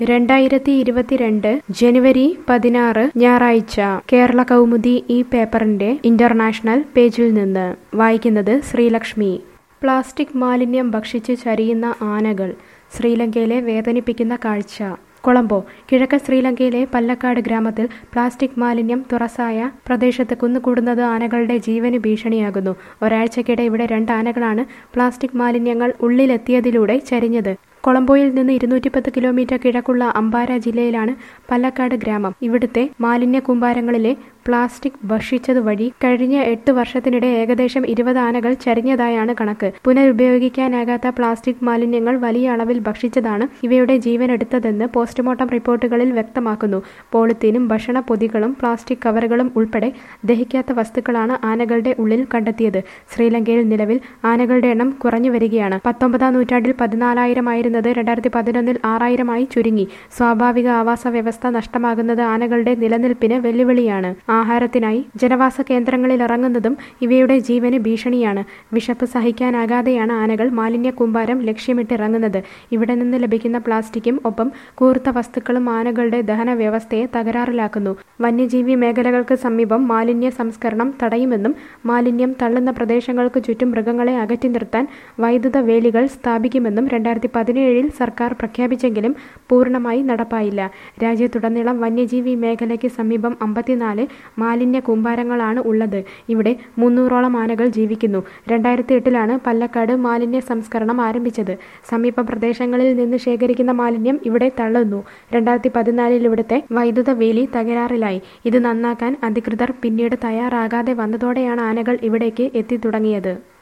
രണ്ടായിരത്തി ഇരുപത്തിരണ്ട് ജനുവരി പതിനാറ് ഞായറാഴ്ച കേരള കൗമുദി ഈ പേപ്പറിന്റെ ഇന്റർനാഷണൽ പേജിൽ നിന്ന് വായിക്കുന്നത് ശ്രീലക്ഷ്മി പ്ലാസ്റ്റിക് മാലിന്യം ഭക്ഷിച്ച് ചരിയുന്ന ആനകൾ ശ്രീലങ്കയിലെ വേദനിപ്പിക്കുന്ന കാഴ്ച കൊളംബോ കിഴക്കൻ ശ്രീലങ്കയിലെ പല്ലക്കാട് ഗ്രാമത്തിൽ പ്ലാസ്റ്റിക് മാലിന്യം തുറസായ പ്രദേശത്ത് കുന്നുകൂടുന്നത് ആനകളുടെ ജീവന് ഭീഷണിയാകുന്നു ഒരാഴ്ചക്കിടെ ഇവിടെ രണ്ട് ആനകളാണ് പ്ലാസ്റ്റിക് മാലിന്യങ്ങൾ ഉള്ളിലെത്തിയതിലൂടെ ചരിഞ്ഞത് കൊളംബോയിൽ നിന്ന് ഇരുന്നൂറ്റിപ്പത്ത് കിലോമീറ്റർ കിഴക്കുള്ള അമ്പാര ജില്ലയിലാണ് പല്ലക്കാട് ഗ്രാമം ഇവിടുത്തെ മാലിന്യ കൂമ്പാരങ്ങളിലെ പ്ലാസ്റ്റിക് ഭക്ഷിച്ചതുവഴി കഴിഞ്ഞ എട്ട് വർഷത്തിനിടെ ഏകദേശം ഇരുപത് ആനകൾ ചരിഞ്ഞതായാണ് കണക്ക് പുനരുപയോഗിക്കാനാകാത്ത പ്ലാസ്റ്റിക് മാലിന്യങ്ങൾ വലിയ അളവിൽ ഭക്ഷിച്ചതാണ് ഇവയുടെ ജീവനെടുത്തതെന്ന് പോസ്റ്റ്മോർട്ടം റിപ്പോർട്ടുകളിൽ വ്യക്തമാക്കുന്നു പോളിത്തീനും ഭക്ഷണ പൊതികളും പ്ലാസ്റ്റിക് കവറുകളും ഉൾപ്പെടെ ദഹിക്കാത്ത വസ്തുക്കളാണ് ആനകളുടെ ഉള്ളിൽ കണ്ടെത്തിയത് ശ്രീലങ്കയിൽ നിലവിൽ ആനകളുടെ എണ്ണം കുറഞ്ഞു വരികയാണ് പത്തൊമ്പതാം നൂറ്റാണ്ടിൽ പതിനാലായിരമായിരുന്നത് രണ്ടായിരത്തി പതിനൊന്നിൽ ആറായിരമായി ചുരുങ്ങി സ്വാഭാവിക ആവാസ വ്യവസ്ഥ നഷ്ടമാകുന്നത് ആനകളുടെ നിലനിൽപ്പിന് വെല്ലുവിളിയാണ് ആഹാരത്തിനായി ജനവാസ കേന്ദ്രങ്ങളിൽ ഇറങ്ങുന്നതും ഇവയുടെ ജീവന് ഭീഷണിയാണ് വിശപ്പ് സഹിക്കാനാകാതെയാണ് ആനകൾ മാലിന്യ കൂമ്പാരം ലക്ഷ്യമിട്ടിറങ്ങുന്നത് ഇവിടെ നിന്ന് ലഭിക്കുന്ന പ്ലാസ്റ്റിക്കും ഒപ്പം കൂർത്ത വസ്തുക്കളും ആനകളുടെ ദഹന വ്യവസ്ഥയെ തകരാറിലാക്കുന്നു വന്യജീവി മേഖലകൾക്ക് സമീപം മാലിന്യ സംസ്കരണം തടയുമെന്നും മാലിന്യം തള്ളുന്ന പ്രദേശങ്ങൾക്ക് ചുറ്റും മൃഗങ്ങളെ അകറ്റി നിർത്താൻ വൈദ്യുത വേലികൾ സ്ഥാപിക്കുമെന്നും രണ്ടായിരത്തി പതിനേഴിൽ സർക്കാർ പ്രഖ്യാപിച്ചെങ്കിലും പൂർണ്ണമായി നടപ്പായില്ല രാജ്യത്തുടനീളം വന്യജീവി മേഖലയ്ക്ക് സമീപം അമ്പത്തിനാല് മാലിന്യ കൂമ്പാരങ്ങളാണ് ഉള്ളത് ഇവിടെ മുന്നൂറോളം ആനകൾ ജീവിക്കുന്നു രണ്ടായിരത്തി എട്ടിലാണ് പല്ലക്കാട് മാലിന്യ സംസ്കരണം ആരംഭിച്ചത് സമീപ പ്രദേശങ്ങളിൽ നിന്ന് ശേഖരിക്കുന്ന മാലിന്യം ഇവിടെ തള്ളുന്നു രണ്ടായിരത്തി പതിനാലിൽ ഇവിടുത്തെ വൈദ്യുത വേലി തകരാറിലായി ഇത് നന്നാക്കാൻ അധികൃതർ പിന്നീട് തയ്യാറാകാതെ വന്നതോടെയാണ് ആനകൾ ഇവിടേക്ക് എത്തിത്തുടങ്ങിയത്